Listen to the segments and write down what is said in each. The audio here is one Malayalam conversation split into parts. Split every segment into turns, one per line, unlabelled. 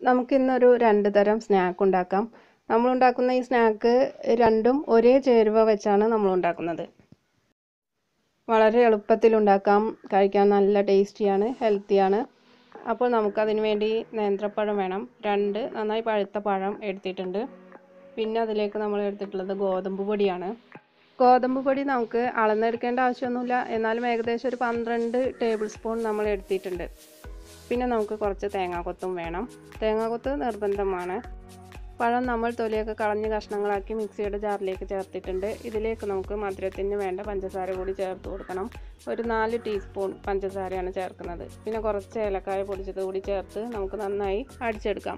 നമുക്കിന്നൊരു രണ്ട് തരം സ്നാക്ക് ഉണ്ടാക്കാം നമ്മൾ ഉണ്ടാക്കുന്ന ഈ സ്നാക്ക് രണ്ടും ഒരേ ചേരുവ വെച്ചാണ് നമ്മൾ ഉണ്ടാക്കുന്നത് വളരെ എളുപ്പത്തിൽ ഉണ്ടാക്കാം കഴിക്കാൻ നല്ല ടേസ്റ്റിയാണ് ഹെൽത്തിയാണ് അപ്പോൾ നമുക്കതിന് വേണ്ടി നേന്ത്രപ്പഴം വേണം രണ്ട് നന്നായി പഴുത്ത പഴം എടുത്തിട്ടുണ്ട് പിന്നെ അതിലേക്ക് നമ്മൾ എടുത്തിട്ടുള്ളത് ഗോതമ്പ് പൊടിയാണ് ഗോതമ്പ് പൊടി നമുക്ക് അളന്നെടുക്കേണ്ട ആവശ്യമൊന്നുമില്ല എന്നാലും ഏകദേശം ഒരു പന്ത്രണ്ട് ടേബിൾ സ്പൂൺ നമ്മൾ എടുത്തിട്ടുണ്ട് പിന്നെ നമുക്ക് കുറച്ച് തേങ്ങാക്കൊത്തും വേണം തേങ്ങാക്കൊത്ത് നിർബന്ധമാണ് പഴം നമ്മൾ തൊലിയൊക്കെ കളഞ്ഞ് കഷ്ണങ്ങളാക്കി മിക്സിയുടെ ജാറിലേക്ക് ചേർത്തിട്ടുണ്ട് ഇതിലേക്ക് നമുക്ക് മധുരത്തിന് വേണ്ട പഞ്ചസാര കൂടി ചേർത്ത് കൊടുക്കണം ഒരു നാല് ടീസ്പൂൺ പഞ്ചസാരയാണ് ചേർക്കുന്നത് പിന്നെ കുറച്ച് ഏലക്കായ പൊടിച്ചത് കൂടി ചേർത്ത് നമുക്ക് നന്നായി അടിച്ചെടുക്കാം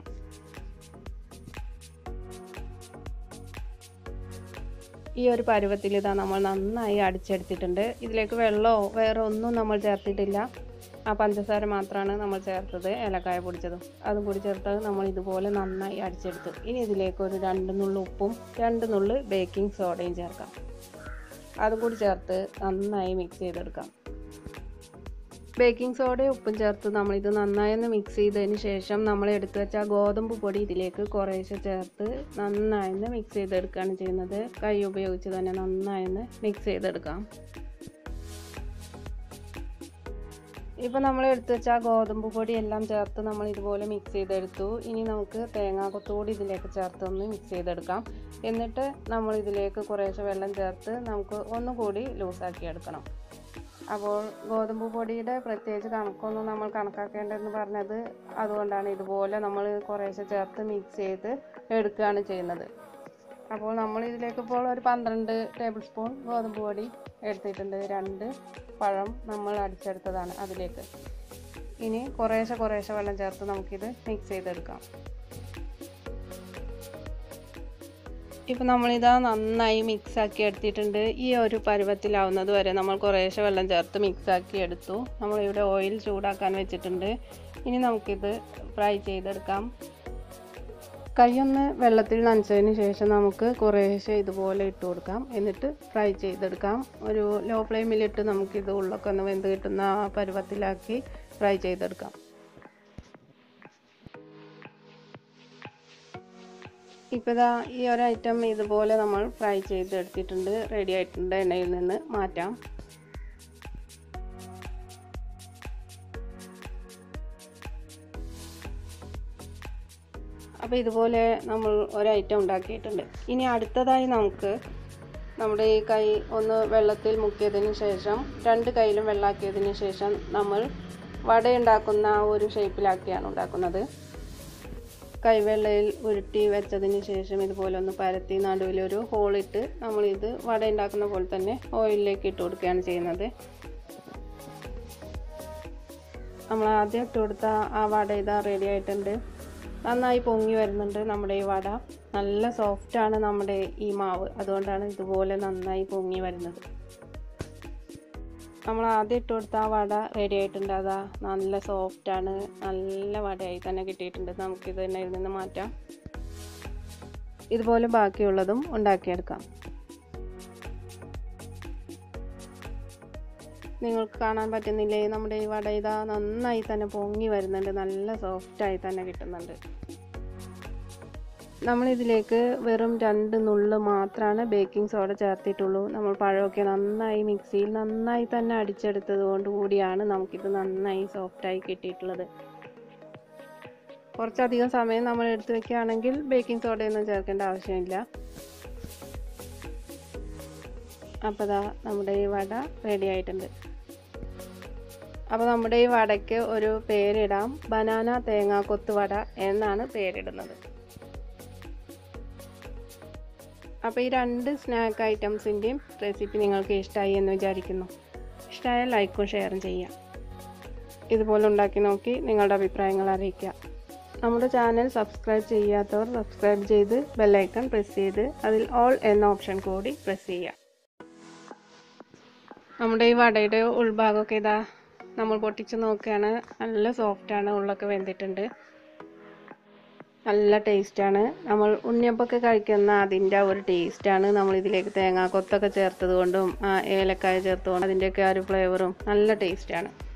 ഈ ഒരു പരുവത്തിൽ ഇതാ നമ്മൾ നന്നായി അടിച്ചെടുത്തിട്ടുണ്ട് ഇതിലേക്ക് വെള്ളമോ വേറെ ഒന്നും നമ്മൾ ചേർത്തിട്ടില്ല ആ പഞ്ചസാര മാത്രമാണ് നമ്മൾ ചേർത്തത് ഏലക്കായ പൊടിച്ചതും അതും കൂടി ചേർത്ത് നമ്മൾ ഇതുപോലെ നന്നായി അടിച്ചെടുത്തു ഇനി ഇതിലേക്ക് ഒരു രണ്ട് നുള്ളു ഉപ്പും രണ്ട് നുള്ളു ബേക്കിംഗ് സോഡയും ചേർക്കാം അതും കൂടി ചേർത്ത് നന്നായി മിക്സ് ചെയ്തെടുക്കാം ബേക്കിംഗ് സോഡയും ഉപ്പും ചേർത്ത് നമ്മളിത് നന്നായി ഒന്ന് മിക്സ് ചെയ്തതിന് ശേഷം നമ്മൾ എടുത്തു വെച്ച ഗോതമ്പ് പൊടി ഇതിലേക്ക് കുറേശ്ശെ ചേർത്ത് നന്നായി ഒന്ന് മിക്സ് ചെയ്തെടുക്കുകയാണ് ചെയ്യുന്നത് കൈ ഉപയോഗിച്ച് തന്നെ നന്നായി ഒന്ന് മിക്സ് ചെയ്തെടുക്കാം ഇപ്പോൾ നമ്മൾ എടുത്തു വെച്ച ഗോതമ്പ് പൊടി എല്ലാം ചേർത്ത് നമ്മൾ ഇതുപോലെ മിക്സ് ചെയ്തെടുത്തു ഇനി നമുക്ക് തേങ്ങാക്കൊത്തുകൂടി ഇതിലേക്ക് ചേർത്ത് ഒന്ന് മിക്സ് ചെയ്തെടുക്കാം എന്നിട്ട് നമ്മൾ ഇതിലേക്ക് കുറേശ്ശെ വെള്ളം ചേർത്ത് നമുക്ക് ഒന്നുകൂടി ലൂസാക്കി എടുക്കണം അപ്പോൾ ഗോതമ്പ് പൊടിയുടെ പ്രത്യേകിച്ച് കണക്കൊന്നും നമ്മൾ കണക്കാക്കേണ്ടതെന്ന് പറഞ്ഞത് അതുകൊണ്ടാണ് ഇതുപോലെ നമ്മൾ കുറേശ്ശെ ചേർത്ത് മിക്സ് ചെയ്ത് എടുക്കുകയാണ് ചെയ്യുന്നത് അപ്പോൾ നമ്മൾ ഇതിലേക്ക് ഇപ്പോൾ ഒരു പന്ത്രണ്ട് ടേബിൾ സ്പൂൺ ഗോതമ്പ് പൊടി എടുത്തിട്ടുണ്ട് രണ്ട് പഴം നമ്മൾ അടിച്ചെടുത്തതാണ് അതിലേക്ക് ഇനി കുറേശ്ശെ കുറേശ്ശെ വെള്ളം ചേർത്ത് നമുക്കിത് മിക്സ് ചെയ്തെടുക്കാം ഇപ്പം നമ്മളിതാ നന്നായി മിക്സ് ആക്കി എടുത്തിട്ടുണ്ട് ഈ ഒരു പരുവത്തിലാവുന്നത് വരെ നമ്മൾ കുറേശ്ശെ വെള്ളം ചേർത്ത് മിക്സ് ആക്കി എടുത്തു നമ്മളിവിടെ ഓയിൽ ചൂടാക്കാൻ വെച്ചിട്ടുണ്ട് ഇനി നമുക്കിത് ഫ്രൈ ചെയ്തെടുക്കാം കൈയൊന്ന് വെള്ളത്തിൽ നനച്ചതിന് ശേഷം നമുക്ക് കുറേശ്ശെ ഇതുപോലെ ഇട്ട് കൊടുക്കാം എന്നിട്ട് ഫ്രൈ ചെയ്തെടുക്കാം ഒരു ലോ ഫ്ലെയിമിലിട്ട് നമുക്കിത് ഉള്ളൊക്കെ ഒന്ന് വെന്ത് കിട്ടുന്ന പരുവത്തിലാക്കി ഫ്രൈ ചെയ്തെടുക്കാം ഇപ്പോൾ ഇതാ ഈ ഒരു ഐറ്റം ഇതുപോലെ നമ്മൾ ഫ്രൈ ചെയ്തെടുത്തിട്ടുണ്ട് റെഡി ആയിട്ടുണ്ട് എണ്ണയിൽ നിന്ന് മാറ്റാം അപ്പോൾ ഇതുപോലെ നമ്മൾ ഒരു ഐറ്റം ഉണ്ടാക്കിയിട്ടുണ്ട് ഇനി അടുത്തതായി നമുക്ക് നമ്മുടെ ഈ കൈ ഒന്ന് വെള്ളത്തിൽ മുക്കിയതിന് ശേഷം രണ്ട് കൈയിലും വെള്ളമാക്കിയതിന് ശേഷം നമ്മൾ വടയുണ്ടാക്കുന്ന ഒരു ഷേപ്പിലാക്കിയാണ് ഉണ്ടാക്കുന്നത് കൈവെള്ളയിൽ ഉരുട്ടി വെച്ചതിന് ശേഷം ഇതുപോലെ ഒന്ന് പരത്തി നടുവിലൊരു ഹോളിട്ട് നമ്മളിത് വട ഉണ്ടാക്കുന്ന പോലെ തന്നെ ഓയിലിലേക്ക് ഇട്ട് കൊടുക്കുകയാണ് ചെയ്യുന്നത് നമ്മൾ ആദ്യം ഇട്ട് കൊടുത്ത ആ വട ഇതാ റെഡി ആയിട്ടുണ്ട് നന്നായി പൊങ്ങി വരുന്നുണ്ട് നമ്മുടെ ഈ വട നല്ല സോഫ്റ്റാണ് നമ്മുടെ ഈ മാവ് അതുകൊണ്ടാണ് ഇതുപോലെ നന്നായി പൊങ്ങി വരുന്നത് നമ്മൾ ആദ്യം ഇട്ട് കൊടുത്ത ആ വട റെഡി ആയിട്ടുണ്ട് അതാ നല്ല സോഫ്റ്റാണ് നല്ല വടയായി തന്നെ കിട്ടിയിട്ടുണ്ട് നമുക്കിത് എണ്ണയിൽ നിന്ന് മാറ്റാം ഇതുപോലെ ബാക്കിയുള്ളതും ഉണ്ടാക്കിയെടുക്കാം നിങ്ങൾക്ക് കാണാൻ പറ്റുന്നില്ലേ നമ്മുടെ ഈ വട ഇതാ നന്നായി തന്നെ പൊങ്ങി വരുന്നുണ്ട് നല്ല സോഫ്റ്റായി തന്നെ കിട്ടുന്നുണ്ട് നമ്മളിതിലേക്ക് വെറും രണ്ട് നുള്ള് മാത്രമാണ് ബേക്കിംഗ് സോഡ ചേർത്തിട്ടുള്ളൂ നമ്മൾ പഴമൊക്കെ നന്നായി മിക്സിയിൽ നന്നായി തന്നെ അടിച്ചെടുത്തത് കൊണ്ട് കൂടിയാണ് നമുക്കിത് നന്നായി സോഫ്റ്റായി കിട്ടിയിട്ടുള്ളത് കുറച്ചധികം സമയം നമ്മൾ എടുത്തു വെക്കുകയാണെങ്കിൽ ബേക്കിംഗ് സോഡയൊന്നും ചേർക്കേണ്ട ആവശ്യമില്ല അപ്പോൾ ദാ നമ്മുടെ ഈ വട റെഡി ആയിട്ടുണ്ട് അപ്പോൾ നമ്മുടെ ഈ വടയ്ക്ക് ഒരു പേരിടാം ബനാന തേങ്ങാക്കൊത്ത് വട എന്നാണ് പേരിടുന്നത് അപ്പോൾ ഈ രണ്ട് സ്നാക്ക് ഐറ്റംസിൻ്റെയും റെസിപ്പി നിങ്ങൾക്ക് ഇഷ്ടമായി എന്ന് വിചാരിക്കുന്നു ഇഷ്ടമായാൽ ലൈക്കും ഷെയറും ചെയ്യാം ഇതുപോലെ ഉണ്ടാക്കി നോക്കി നിങ്ങളുടെ അഭിപ്രായങ്ങൾ അറിയിക്കുക നമ്മുടെ ചാനൽ സബ്സ്ക്രൈബ് ചെയ്യാത്തവർ സബ്സ്ക്രൈബ് ചെയ്ത് ബെല്ലൈക്കൺ പ്രസ് ചെയ്ത് അതിൽ ഓൾ എന്ന ഓപ്ഷൻ കൂടി പ്രസ് ചെയ്യുക നമ്മുടെ ഈ വടയുടെ ഉൾഭാഗമൊക്കെ ഇതാ നമ്മൾ പൊട്ടിച്ച് നോക്കുകയാണ് നല്ല സോഫ്റ്റാണ് ഉള്ളൊക്കെ വെന്തിട്ടുണ്ട് നല്ല ടേസ്റ്റാണ് നമ്മൾ ഉണ്ണിയപ്പൊക്കെ കഴിക്കുന്ന അതിൻ്റെ ഒരു ടേസ്റ്റാണ് നമ്മൾ ഇതിലേക്ക് തേങ്ങാക്കൊത്തൊക്കെ ചേർത്തത് കൊണ്ടും ഏലക്കായ ചേർത്തുകൊണ്ടും അതിൻ്റെയൊക്കെ ആ ഒരു ഫ്ലേവറും നല്ല ടേസ്റ്റാണ്